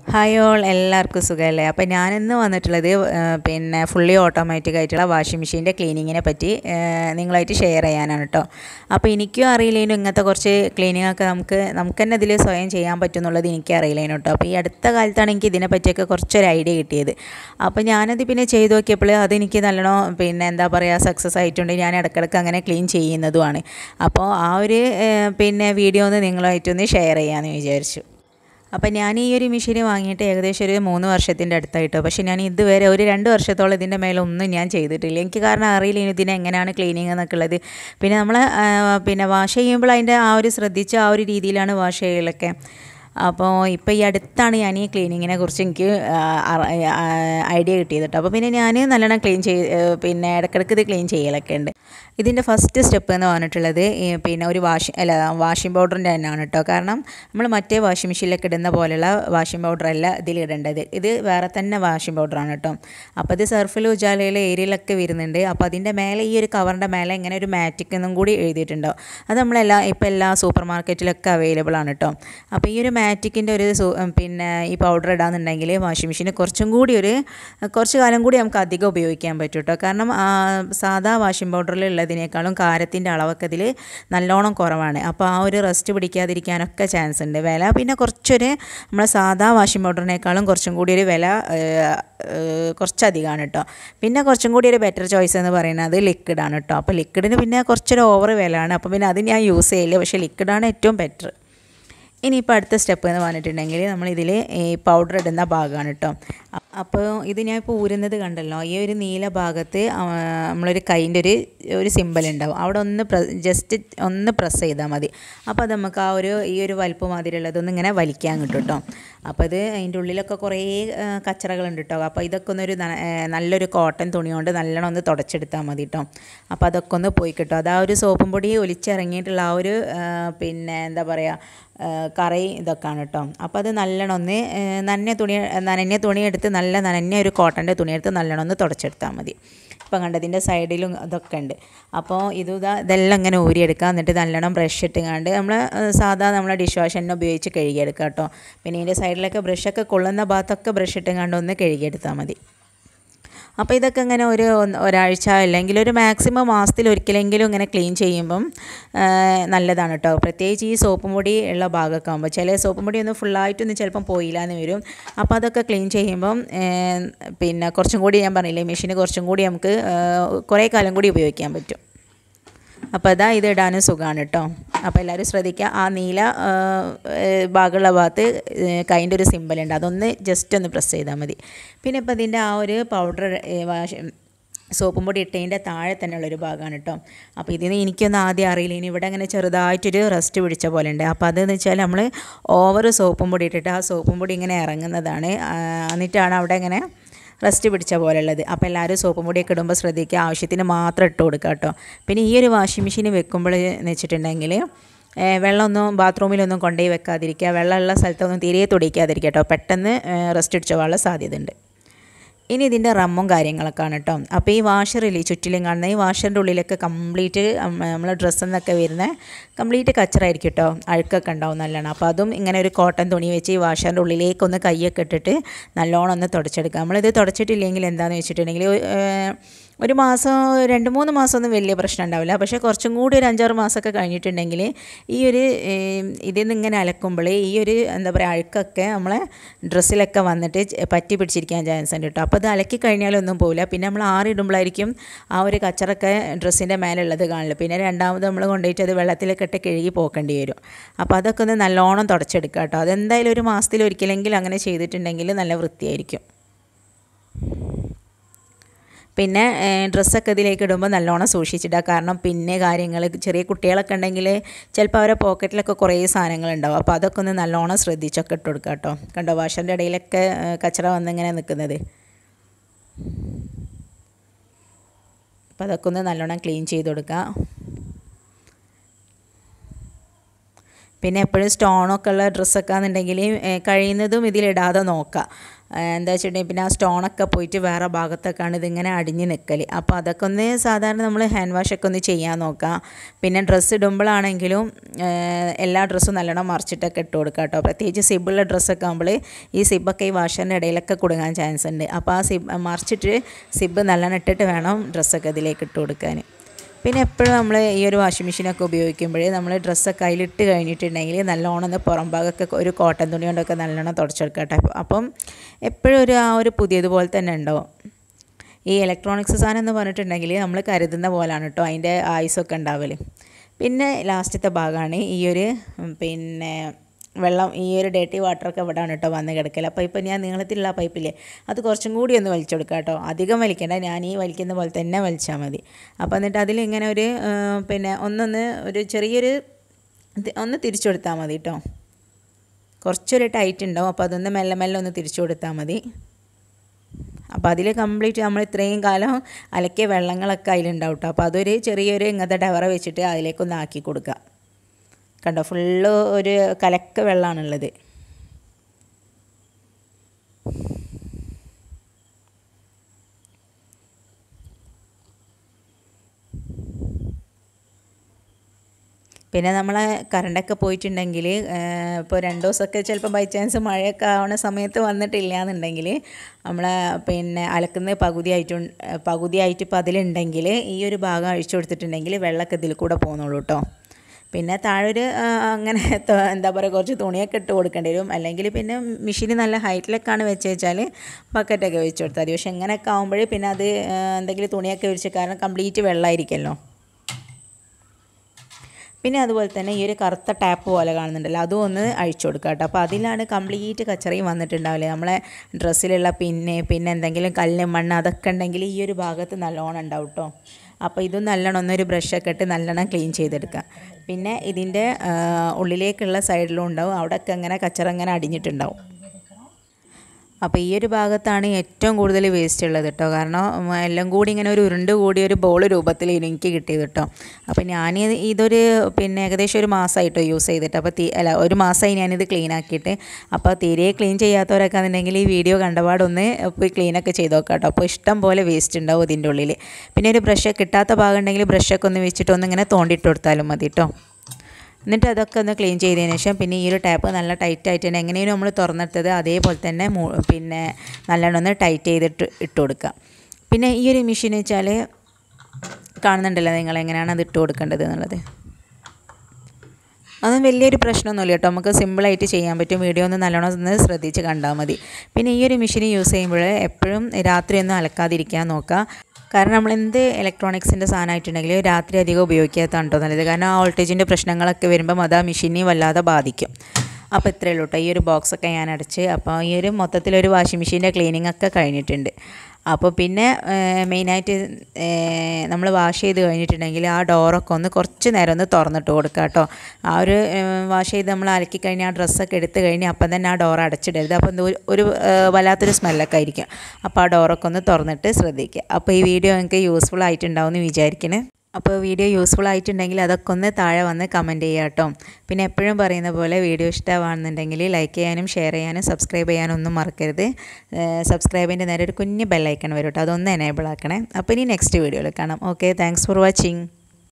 hi all എല്ലാവർക്കും സുഖമല്ലേ അപ്പോൾ ഞാനിന്ന് വന്നിട്ടുള്ളത് ആ, പിന്നെ ഫുള്ളി ഓട്ടോമാറ്റിക് ആയിട്ടുള്ള വാഷിംഗ് മെഷീൻ്റെ ക്ലീനിങ്ങിനെ പറ്റി ആ, നിങ്ങളായിട്ട് ഷെയർ ചെയ്യാനാണ് കേട്ടോ അപ്പോൾ എനിക്കും അറിയില്ലേനും ഇങ്ങനത്തെ കുറച്ച് ക്ലീനിങ് ഒക്കെ നമുക്ക് നമുക്ക് തന്നെ ഇതിൽ സ്വയം ചെയ്യാൻ പറ്റും എന്നുള്ളത് എനിക്ക് അറിയില്ലേനും കേട്ടോ അപ്പോൾ ഈ അടുത്ത കാലത്താണ് എനിക്ക് ഇതിനെ പറ്റിയൊക്കെ കുറച്ചൊരു ഐഡിയ കിട്ടിയത് അപ്പോൾ ഞാനത് പിന്നെ ചെയ്ത് നോക്കിയപ്പോൾ അതെനിക്ക് നല്ലോണം പിന്നെ എന്താ പറയുക സക്സസ് ആയിട്ടുണ്ട് ഞാൻ ഇടയ്ക്കിടയ്ക്ക് അങ്ങനെ ക്ലീൻ ചെയ്യുന്നതുമാണ് അപ്പോൾ ആ ഒരു ആ, പിന്നെ വീഡിയോ ഒന്ന് നിങ്ങളുമായിട്ടൊന്ന് ഷെയർ ചെയ്യാമെന്ന് വിചാരിച്ചു അപ്പം ഞാൻ ഈ ഒരു മെഷീൻ വാങ്ങിയിട്ട് ഏകദേശം ഒരു മൂന്ന് വർഷത്തിൻ്റെ അടുത്തായിട്ടോ പക്ഷേ ഞാൻ ഇതുവരെ ഒരു രണ്ട് വർഷത്തോളം ഇതിൻ്റെ മേലെ ഒന്നും ഞാൻ ചെയ്തിട്ടില്ല എനിക്ക് കാരണം അറിയില്ല ഇനി ഇതിനെ എങ്ങനെയാണ് ക്ലീനിങ് എന്നൊക്കെ ഉള്ളത് പിന്നെ നമ്മൾ പിന്നെ വാഷ് ചെയ്യുമ്പോൾ അതിൻ്റെ ആ ഒരു ശ്രദ്ധിച്ച് ആ ഒരു രീതിയിലാണ് വാഷ് ചെയ്യലൊക്കെ അപ്പോൾ ഇപ്പോൾ ഈ അടുത്താണ് ഞാൻ ഈ ക്ലീനിങ്ങിനെ കുറിച്ച് എനിക്ക് ഐഡിയ കിട്ടിയത് കേട്ടോ അപ്പോൾ പിന്നെ ഞാൻ നല്ലോണം ക്ലീൻ ചെയ് ആ, പിന്നെ ഇടയ്ക്കിടയ്ക്ക് ഇത് ക്ലീൻ ചെയ്യലൊക്കെ ഉണ്ട് ഇതിൻ്റെ ഫസ്റ്റ് സ്റ്റെപ്പ് എന്ന് പറഞ്ഞിട്ടുള്ളത് ഈ പിന്നെ ഒരു വാഷ് അല്ല വാഷിംഗ് പൗഡറിൻ്റെ തന്നെയാണ് കേട്ടോ കാരണം നമ്മൾ മറ്റേ വാഷിംഗ് മെഷീനിലൊക്കെ ഇടുന്ന പോലെയുള്ള വാഷിംഗ് പൗഡർ അല്ല ഇതിൽ ഇടേണ്ടത് ഇത് വേറെ തന്നെ വാഷിംഗ് പൗഡറാണ് കേട്ടോ അപ്പോൾ ഇത് സർഫിൽ ഉജാലയിലെ ഏരിയയിലൊക്കെ വരുന്നുണ്ട് അപ്പോൾ അതിൻ്റെ മേലെ ഈ ഒരു കവറിൻ്റെ മേലെ ഇങ്ങനെ ഒരു മാറ്റിക് എന്നും കൂടി എഴുതിയിട്ടുണ്ടോ അത് നമ്മളെല്ലാം ഇപ്പോൾ എല്ലാ സൂപ്പർ മാർക്കറ്റിലൊക്കെ അവൈലബിൾ ആണ് കേട്ടോ അപ്പോൾ ഈ ഒരു മാറ്റിക്കിൻ്റെ ഒരു സു- പിന്നെ ഈ പൗഡർ ഇടാന്നുണ്ടെങ്കിൽ വാഷിംഗ് മെഷീന് കുറച്ചും കൂടി ഒരു കുറച്ച് കാലം കൂടി നമുക്ക് അധികം ഉപയോഗിക്കാൻ പറ്റും കേട്ടോ കാരണം ആ, സാധാ വാഷിംഗ് പൗഡറിൽ ഉള്ളതിനേക്കാളും കാരത്തിൻ്റെ അളവൊക്കെ ഇതിൽ നല്ലോണം കുറവാണ് അപ്പോൾ ആ ഒരു റെസ്റ്റ് പിടിക്കാതിരിക്കാനൊക്കെ ചാൻസ് ഉണ്ട് വില പിന്നെ കുറച്ചൊരു നമ്മളെ സാധാ വാഷിംഗ് പൗഡറിനേക്കാളും കുറച്ചും കൂടി ഒരു വില ഏഹ്, ഏഹ്, കുറച്ചധികമാണ് കേട്ടോ പിന്നെ കുറച്ചും കൂടി ഒരു ബെറ്റർ ചോയ്സ് എന്ന് പറയുന്നത് ലിക്വിഡാണ് കേട്ടോ അപ്പോൾ ലിക്വിഡിന് പിന്നെ കുറച്ചൊരു ഓവർ വിലയാണ് അപ്പോൾ പിന്നെ അത് ഞാൻ യൂസ് ചെയ്യില്ല പക്ഷേ ലിക്വിഡാണ് ഏറ്റവും ബെറ്റർ ഇനിയിപ്പോൾ അടുത്ത സ്റ്റെപ്പ് എന്ന് പറഞ്ഞിട്ടുണ്ടെങ്കിൽ നമ്മളിതിൽ ഈ പൗഡർ ഇടുന്ന ഭാഗമാണ് കേട്ടോ അ- അപ്പോൾ ഇത് ഞാൻ ഇപ്പോൾ ഊരുന്നത് കണ്ടല്ലോ ഈ ഒരു നീല ഭാഗത്ത് ആ, നമ്മളൊരു കൈൻ്റെ ഒരു ഒരു സിമ്പൽ ഉണ്ടാവും അവിടെ ഒന്ന് ജസ്റ്റ് ഒന്ന് പ്രസ് ചെയ്താൽ മതി അപ്പോൾ അത് നമുക്ക് ആ ഒരു ഈ ഒരു വലുപ്പ് മാതിരിയുള്ളതൊന്നും ഇങ്ങനെ വലിക്കാൻ കിട്ടും കേട്ടോ അപ്പോൾ ഇത് അതിൻ്റെ ഉള്ളിലൊക്കെ കുറേ ആ, കച്ചറകളുണ്ട് കേട്ടോ അപ്പോൾ ഇതൊക്കെ ഒന്നൊരു ന- ഏ, നല്ലൊരു കോട്ടൺ തുണി കൊണ്ട് നല്ലോണം ഒന്ന് തുടച്ചെടുത്താൽ മതി കേട്ടോ അപ്പോൾ അതൊക്കെ ഒന്ന് പോയി കിട്ടും അത് ആ ഒരു സോപ്പും പൊടി ഒലിച്ചിറങ്ങിയിട്ടുള്ള ആ ഒരു ആ, പിന്നെ എന്താ പറയുക കറി ഇതൊക്കെയാണ് കേട്ടോ അപ്പോൾ അത് നല്ലോണം ഒന്ന് ആ, നനഞ്ഞ തുണി നനഞ്ഞ തുണി എടുത്ത് നല്ല നനഞ്ഞ ഒരു കോട്ടൻ്റെ തുണി എടുത്ത് നല്ലോണം ഒന്ന് തുടച്ചെടുത്താൽ മതി ഇപ്പം കണ്ടതിൻ്റെ സൈഡിലും അതൊക്കെ ഉണ്ട് അപ്പോൾ ഇത് ഇതാ ഇതെല്ലാം ഇങ്ങനെ ഊരിയെടുക്കുക എന്നിട്ട് നല്ലോണം ബ്രഷ് ഇട്ടുകൊണ്ട് നമ്മൾ സാധാ നമ്മളെ ഡിഷ് വാഷ് തന്നെ ഉപയോഗിച്ച് കഴുകിയെടുക്കുക കേട്ടോ പിന്നെ ഇതിൻ്റെ സൈഡിലൊക്കെ ബ്രഷൊക്കെ കൊള്ളുന്ന ഭാഗത്തൊക്കെ ബ്രഷ് ഇട്ടുകൊണ്ട് ഒന്ന് കഴുകിയെടുത്താൽ മതി അപ്പോൾ ഇതൊക്കെ ഇങ്ങനെ ഒരു ഒന്ന് ഒരാഴ്ച അല്ലെങ്കിൽ ഒരു മാക്സിമം മാസത്തിൽ ഒരിക്കലെങ്കിലും ഇങ്ങനെ ക്ലീൻ ചെയ്യുമ്പം ആ, നല്ലതാണ് കേട്ടോ പ്രത്യേകിച്ച് ഈ സോപ്പും പൊടി ഉള്ള ഭാഗമൊക്കെ ആകുമ്പോൾ ചില സോപ്പും പൊടി ഒന്നും ഫുള്ളായിട്ടൊന്നും ചിലപ്പം പോയില്ല എന്ന് വരും അപ്പോൾ അതൊക്കെ ക്ലീൻ ചെയ്യുമ്പം ഏ, പിന്നെ കുറച്ചും കൂടി ഞാൻ പറഞ്ഞില്ലേ മെഷീന് കുറച്ചും കൂടി നമുക്ക് ആ, കുറേ കാലം കൂടി ഉപയോഗിക്കാൻ പറ്റും അപ്പോൾ അതാ ഇത് ഇടാനും സുഖമാണ് കേട്ടോ അപ്പോൾ എല്ലാവരും ശ്രദ്ധിക്കുക ആ നീല ആ, ഏ, ഭാഗമുള്ള ഭാഗത്ത് കൈൻ്റെ ഒരു സിമ്പൽ ഉണ്ട് അതൊന്ന് ജസ്റ്റ് ഒന്ന് പ്രസ് ചെയ്താൽ മതി പിന്നെ ഇപ്പോൾ ഇതിൻ്റെ ആ ഒരു പൗഡർ വാഷ് സോപ്പും പൊടി ഇട്ടതിൻ്റെ താഴെ തന്നെയുള്ളൊരു ഭാഗമാണ് കേട്ടോ അപ്പോൾ ഇതിന് എനിക്കൊന്നും ആദ്യം അറിയില്ല ഇനി ഇവിടെ അങ്ങനെ ചെറുതായിട്ടൊരു റെസ്റ്റ് പിടിച്ച പോലെ ഉണ്ട് അപ്പോൾ അതെന്ന് വെച്ചാൽ നമ്മൾ ഓവർ സോപ്പും പൊടി ഇട്ടിട്ട് ആ സോപ്പും പൊടി ഇങ്ങനെ ഇറങ്ങുന്നതാണ് ആ, എന്നിട്ടാണ് അവിടെ ഇങ്ങനെ റെസ്റ്റ് പിടിച്ച പോലെ ഉള്ളത് അപ്പോൾ എല്ലാവരും സോപ്പും പൊടിയൊക്കെ ഇടുമ്പോൾ ശ്രദ്ധിക്കുക ആവശ്യത്തിന് മാത്രം ഇട്ട് കൊടുക്കുക കേട്ടോ പിന്നെ ഈ ഒരു വാഷിംഗ് മെഷീൻ വെക്കുമ്പോൾ എന്ന് വെച്ചിട്ടുണ്ടെങ്കിൽ ഏഹ് വെള്ളമൊന്നും ബാത്റൂമിലൊന്നും കൊണ്ടുപോയി വെക്കാതിരിക്കുക വെള്ളമുള്ള സ്ഥലത്തൊന്നും തീരെ തുടിക്കാതിരിക്കുക കേട്ടോ പെട്ടെന്ന് റെസ്റ്റ് അടിച്ച പോകാനുള്ള സാധ്യതയുണ്ട് ഇനി ഇതിൻ്റെ റമ്മും കാര്യങ്ങളൊക്കെയാണ് കേട്ടോ അപ്പോൾ ഈ വാഷറില്ലേ ചുറ്റിലും കാണുന്ന ഈ വാഷറിൻ്റെ ഉള്ളിലൊക്കെ കംപ്ലീറ്റ് നമ്മൾ ഡ്രസ്സിൽ നിന്നൊക്കെ വരുന്ന കംപ്ലീറ്റ് കച്ചറായിരിക്കും കേട്ടോ അഴുക്കൊക്കെ ഉണ്ടാവും നല്ലോണം അപ്പോൾ അതും ഇങ്ങനെ ഒരു കോട്ടൺ തുണി വെച്ച് ഈ വാഷറിൻ്റെ ഉള്ളിലേക്കൊന്ന് കൈയൊക്കെ ഇട്ടിട്ട് നല്ലോണം ഒന്ന് തുടച്ചെടുക്കുക നമ്മളിത് തുടച്ചിട്ടില്ലെങ്കിൽ എന്താണെന്ന് വെച്ചിട്ടുണ്ടെങ്കിൽ ഏഹ്, ഒരു മാസം രണ്ട് മൂന്ന് മാസമൊന്നും വലിയ പ്രശ്നം ഉണ്ടാവില്ല പക്ഷേ കുറച്ചും കൂടി ഒരു അഞ്ചാറ് മാസമൊക്കെ കഴിഞ്ഞിട്ടുണ്ടെങ്കിൽ ഈ ഒരു ഏം, ഇതിൽ നിന്ന് ഇങ്ങനെ അലക്കുമ്പോൾ ഈ ഒരു എന്താ പറയുക അഴുക്കൊക്കെ നമ്മളെ ഡ്രസ്സിലൊക്കെ വന്നിട്ട് ച- പറ്റി പിടിച്ചിരിക്കാൻ ചാൻസ് ഉണ്ട് കേട്ടോ അപ്പോൾ അത് അലക്കി കഴിഞ്ഞാലൊന്നും പോവില്ല പിന്നെ നമ്മൾ ആറിടുമ്പോഴായിരിക്കും ആ ഒരു കച്ചറൊക്കെ ഡ്രസ്സിൻ്റെ മേലുള്ളത് കാണില്ല പിന്നെ രണ്ടാമത് നമ്മൾ കൊണ്ടുപോയിട്ട് അത് വെള്ളത്തിലൊക്കെ ഇട്ട് കഴുകി പോക്കേണ്ടി വരും അപ്പോൾ അതൊക്കെ ഒന്ന് നല്ലോണം തുടച്ചെടുക്കുക കേട്ടോ അതെന്തായാലും ഒരു മാസത്തിൽ ഒരിക്കലെങ്കിലും അങ്ങനെ ചെയ്തിട്ടുണ്ടെങ്കിൽ നല്ല വൃത്തിയായിരിക്കും പിന്നെ ഏഹ്, ഡ്രസ്സൊക്കെ ഇതിലേക്ക് ഇടുമ്പോൾ നല്ലോണം സൂക്ഷിച്ചിടുക കാരണം പിന്നെ കാര്യങ്ങൾ ചെറിയ കുട്ടികളൊക്കെ ഉണ്ടെങ്കിൽ ചിലപ്പോൾ അവരെ പോക്കറ്റിലൊക്കെ കുറേ സാധനങ്ങളുണ്ടാവും അപ്പോൾ അതൊക്കെ ഒന്ന് നല്ലോണം ശ്രദ്ധിച്ചൊക്കെ ഇട്ട് കൊടുക്കുക കേട്ടോ കണ്ടോ വാഷറിൻ്റെ ഇടയിലൊക്കെ ഏഹ്, കച്ചറ വന്നിങ്ങനെ നിൽക്കുന്നത് അപ്പോൾ അതൊക്കെ ഒന്ന് നല്ലോണം ക്ലീൻ ചെയ്ത് കൊടുക്കുക പിന്നെ എപ്പോഴും സ്റ്റോണൊക്കെ ഉള്ള ഡ്രസ്സൊക്കെ ആണെന്നുണ്ടെങ്കിൽ കഴിയുന്നതും ഇതിലിടാതെ നോക്കുക എന്താ വെച്ചിട്ടുണ്ടെങ്കിൽ പിന്നെ ആ സ്റ്റോണൊക്കെ പോയിട്ട് വേറെ ഭാഗത്തൊക്കെയാണ് ഇതിങ്ങനെ അടിഞ്ഞ് നിൽക്കൽ അപ്പോൾ അതൊക്കെ ഒന്ന് സാധാരണ നമ്മൾ ഹാൻഡ് വാഷൊക്കെ ഒന്ന് ചെയ്യാൻ നോക്കാം പിന്നെ ഡ്രസ്സ് ഇടുമ്പോഴാണെങ്കിലും എല്ലാ ഡ്രസ്സും നല്ലോണം മറിച്ചിട്ടൊക്കെ ഇട്ട് കൊടുക്കുക കേട്ടോ പ്രത്യേകിച്ച് സിബുള്ള ഡ്രസ്സൊക്കെ ആകുമ്പോൾ ഈ സിബൊക്കെ ഈ വാഷറിൻ്റെ ഇടയിലൊക്കെ കുടുങ്ങാൻ ചാൻസ് ഉണ്ട് അപ്പോൾ ആ സിബ് മറിച്ചിട്ട് സിബ് നല്ലോണം ഇട്ടിട്ട് വേണം ഡ്രസ്സൊക്കെ ഇതിലേക്ക് ഇട്ട് കൊടുക്കാൻ പിന്നെ എപ്പോഴും നമ്മൾ ഈ ഒരു വാഷിംഗ് മെഷീനൊക്കെ ഉപയോഗിക്കുമ്പോൾ നമ്മൾ ഡ്രസ്സൊക്കെ അതിലിട്ട് കഴിഞ്ഞിട്ടുണ്ടെങ്കിൽ നല്ലോണം ഒന്ന് പുറം ഭാഗമൊക്കെ ഒരു കോട്ടൺ തുണി കൊണ്ടൊക്കെ നല്ലോണം തുടച്ചെടുക്കട്ടെ അപ്പം എപ്പോഴും ഒരു ആ ഒരു പുതിയതുപോലെ തന്നെ ഉണ്ടാവും ഈ ഇലക്ട്രോണിക്സ് സാധനം എന്ന് പറഞ്ഞിട്ടുണ്ടെങ്കിൽ നമ്മൾ കരുതുന്ന പോലാണ് കേട്ടോ അതിൻ്റെ ആയുസൊക്കെ ഉണ്ടാവൽ പിന്നെ ലാസ്റ്റത്തെ ഭാഗമാണ് ഈ ഒരു പിന്നെ വെള്ളം ഈ ഒരു ഡേട്ടി വാട്ടറൊക്കെ ഇവിടെയാണ് കേട്ടോ വന്ന് കിടക്കൽ അപ്പോൾ ഇപ്പോൾ ഞാൻ നീളത്തിലുള്ള പൈപ്പില്ലേ അത് കുറച്ചും കൂടി ഒന്ന് വലിച്ചു കൊടുക്കാം കേട്ടോ അധികം വലിക്കണ്ട ഞാൻ ഈ വലിക്കുന്ന പോലെ തന്നെ വലിച്ചാൽ മതി അപ്പോൾ എന്നിട്ട് അതിലിങ്ങനെ ഒരു പിന്നെ ഒന്നൊന്ന് ഒരു ചെറിയൊരു ഒന്ന് തിരിച്ചു കൊടുത്താൽ മതി കേട്ടോ കുറച്ചൊരു ടൈറ്റ് ഉണ്ടാവും അപ്പോൾ അതൊന്ന് മെല്ലെ മെല്ലെ ഒന്ന് തിരിച്ചു കൊടുത്താൽ മതി അപ്പോൾ അതിൽ കംപ്ലീറ്റ് നമ്മൾ ഇത്രയും കാലം അലക്കിയ വെള്ളങ്ങളൊക്കെ അതിലുണ്ടാവും കേട്ടോ അപ്പോൾ അതൊരു ചെറിയൊരു ഇങ്ങനത്തെ ഡവറ വെച്ചിട്ട് അതിലേക്കൊന്ന് ആക്കി കൊടുക്കുക കണ്ടോ ഫുള്ള് ഒരു കലക്ക വെള്ളമാണുള്ളത് പിന്നെ നമ്മളെ കറണ്ടൊക്കെ പോയിട്ടുണ്ടെങ്കിൽ ഇപ്പോൾ രണ്ട് ദിവസമൊക്കെ ചിലപ്പോൾ ബൈ ചാൻസ് മഴയൊക്കെ ആവുന്ന സമയത്ത് വന്നിട്ടില്ല എന്നുണ്ടെങ്കിൽ നമ്മളെ പിന്നെ അലക്കുന്ന പകുതിയായിട്ടും പകുതിയായിട്ട് ഇപ്പോൾ അതിലുണ്ടെങ്കിൽ ഈ ഒരു ഭാഗം അഴിച്ചു കൊടുത്തിട്ടുണ്ടെങ്കിൽ വെള്ളമൊക്കെ ഇതിൽ കൂടെ പോകുന്നുള്ളൂ കേട്ടോ പിന്നെ താഴെ ഒരു അങ്ങനെ എന്താ പറയുക കുറച്ച് തുണിയൊക്കെ ഇട്ട് കൊടുക്കേണ്ടി വരും അല്ലെങ്കിൽ പിന്നെ മെഷീൻ നല്ല ഹൈറ്റിലൊക്കെയാണ് വെച്ച് വെച്ചാൽ ബക്കറ്റൊക്കെ വെച്ച് കൊടുത്താൽ മതി പക്ഷെ ഇങ്ങനെയൊക്കെ ആകുമ്പോൾ പിന്നെ അത് എന്തെങ്കിലും തുണിയൊക്കെ വിരിച്ച് കാരണം കംപ്ലീറ്റ് വെള്ളമായിരിക്കുമല്ലോ പിന്നെ അതുപോലെ തന്നെ ഈ ഒരു കറുത്ത ടാപ്പ് പോലെ കാണുന്നുണ്ടല്ലോ അതും ഒന്ന് അഴിച്ചു കൊടുക്കുക കേട്ടോ അപ്പോൾ അതിലാണ് കംപ്ലീറ്റ് കച്ചറയും വന്നിട്ടുണ്ടാവില്ലേ നമ്മളെ ഡ്രസ്സിലുള്ള പിന്നെ പിന്നെ എന്തെങ്കിലും കല്ല് മണ്ണ് അതൊക്കെ ഉണ്ടെങ്കിൽ ഈ ഒരു ഭാഗത്ത് നല്ലോണം ഉണ്ടാവും കേട്ടോ അപ്പോൾ ഇതും നല്ലോണം ഒന്നൊരു ബ്രഷൊക്കെ ഇട്ട് നല്ലോണം ക്ലീൻ ചെയ്തെടുക്കുക പിന്നെ ഇതിൻ്റെ ഉള്ളിലേക്കുള്ള സൈഡിലും ഉണ്ടാവും അവിടെയൊക്കെ അങ്ങനെ കച്ചറ അങ്ങനെ അടിഞ്ഞിട്ടുണ്ടാവും അപ്പോൾ ഈ ഒരു ഭാഗത്താണ് ഏറ്റവും കൂടുതൽ വേസ്റ്റ് ഉള്ളത് കേട്ടോ കാരണം എല്ലാം കൂടി ഇങ്ങനെ ഒരു ഉരുണ്ട് കൂടി ഒരു ബോൾ രൂപത്തിൽ എനിക്ക് കിട്ടിയത് കേട്ടോ അപ്പോൾ ഞാൻ ഇതൊരു പിന്നെ ഏകദേശം ഒരു മാസമായിട്ടോ യൂസ് ചെയ്തിട്ട് അപ്പോൾ തീ അല്ല ഒരു മാസമായി ഞാനിത് ക്ലീൻ ആക്കിയിട്ട് അപ്പോൾ തീരെ ക്ലീൻ ചെയ്യാത്തവരൊക്കെ എന്നുണ്ടെങ്കിൽ ഈ വീഡിയോ കണ്ടപാടൊന്ന് പോയി ക്ലീനൊക്കെ ചെയ്ത് നോക്കാം കേട്ടോ അപ്പോൾ ഇഷ്ടം പോലെ വേസ്റ്റ് ഉണ്ടാവും ഇതിൻ്റെ ഉള്ളിൽ പിന്നെ ഒരു ബ്രഷ് കിട്ടാത്ത ഭാഗം ഉണ്ടെങ്കിൽ ബ്രഷൊക്കെ ഒന്ന് വെച്ചിട്ട് ഒന്ന് ഇങ്ങനെ തോണ്ടിയിട്ട് കൊടുത്താലും മതി കേട്ടോ എന്നിട്ട് അതൊക്കെ ഒന്ന് ക്ലീൻ ചെയ്തതിന് ശേഷം പിന്നെ ഈ ഒരു ടാപ്പ് നല്ല ടൈറ്റ് ആയിട്ട് തന്നെ എങ്ങനെയും നമ്മൾ തുറന്നിട്ടത് അതേപോലെ തന്നെ പിന്നെ നല്ലോണം ഒന്ന് ടൈറ്റ് ചെയ്തിട്ട് ഇട്ട് കൊടുക്കുക പിന്നെ ഈ ഒരു മെഷീൻ വെച്ചാൽ കാണുന്നുണ്ടല്ലോ നിങ്ങൾ എങ്ങനെയാണ് അത് ഇട്ട് കൊടുക്കേണ്ടത് എന്നുള്ളത് അതൊന്നും വലിയൊരു പ്രശ്നമൊന്നുമില്ല കേട്ടോ നമുക്ക് സിമ്പിളായിട്ട് ചെയ്യാൻ പറ്റും വീഡിയോ ഒന്ന് നല്ലോണം ഒന്ന് ശ്രദ്ധിച്ച് കണ്ടാൽ മതി പിന്നെ ഈ ഒരു മെഷീൻ യൂസ് ചെയ്യുമ്പോൾ എപ്പോഴും രാത്രിയൊന്നും അലക്കാതിരിക്കാൻ നോക്കുക കാരണം നമ്മൾ എന്ത് ഇലക്ട്രോണിക്സിൻ്റെ സാധനമായിട്ടുണ്ടെങ്കിലും രാത്രി അധികം ഉപയോഗിക്കാത്തതാണ് കേട്ടോ നല്ലത് കാരണം ആ വോൾട്ടേജിൻ്റെ പ്രശ്നങ്ങളൊക്കെ വരുമ്പം അത് ആ മെഷീനെ വല്ലാതെ ബാധിക്കും അപ്പോൾ ഇത്രയേ ഉള്ളൂ കേട്ടോ ഈ ഒരു ബോക്സൊക്കെ ഞാൻ അടച്ച് അപ്പോൾ ഈ ഒരു മൊത്തത്തിലൊരു വാഷിംഗ് മെഷീൻ്റെ ക്ലീനിങ് ഒക്കെ കഴിഞ്ഞിട്ടുണ്ട് അപ്പോൾ പിന്നെ മെയിനായിട്ട് നമ്മൾ വാഷ് ചെയ്ത് കഴിഞ്ഞിട്ടുണ്ടെങ്കിൽ ആ ഡോറൊക്കെ ഒന്ന് കുറച്ച് നേരം ഒന്ന് തുറന്നിട്ട് കൊടുക്കുക കേട്ടോ ആ ഒരു വാഷ് ചെയ്ത് നമ്മൾ അലക്കി കഴിഞ്ഞാൽ ആ ഡ്രസ്സൊക്കെ എടുത്ത് കഴിഞ്ഞ് അപ്പം തന്നെ ആ ഡോർ അടച്ചിടരുത് അപ്പോൾ എന്തോ ഒരു വല്ലാത്തൊരു സ്മെല്ലൊക്കെ ആയിരിക്കും അപ്പോൾ ആ ഡോറൊക്കെ ഒന്ന് തുറന്നിട്ട് ശ്രദ്ധിക്കുക അപ്പോൾ ഈ വീഡിയോ നിങ്ങൾക്ക് യൂസ്ഫുൾ ആയിട്ടുണ്ടാവും എന്ന് വിചാരിക്കണേ അപ്പോൾ വീഡിയോ യൂസ്ഫുൾ ആയിട്ടുണ്ടെങ്കിൽ അതൊക്കെ ഒന്ന് താഴെ വന്ന് കമൻറ്റ് ചെയ്യുക കേട്ടോ പിന്നെ എപ്പോഴും പറയുന്ന പോലെ വീഡിയോ ഇഷ്ടമാണെന്നുണ്ടെങ്കിൽ ലൈക്ക് ചെയ്യാനും ഷെയർ ചെയ്യാനും സബ്സ്ക്രൈബ് ചെയ്യാനും ഒന്നും മറക്കരുത് സബ്സ്ക്രൈബിൻ്റെ നേരെ ഒരു കുഞ്ഞ് ബെല്ലൈക്കൺ വരും കേട്ടോ അതൊന്ന് എനേബിൾ ആക്കണേ അപ്പോൾ ഇനി നെക്സ്റ്റ് വീഡിയോയിൽ കാണാം ഓക്കെ താങ്ക്സ് ഫോർ വാച്ചിങ്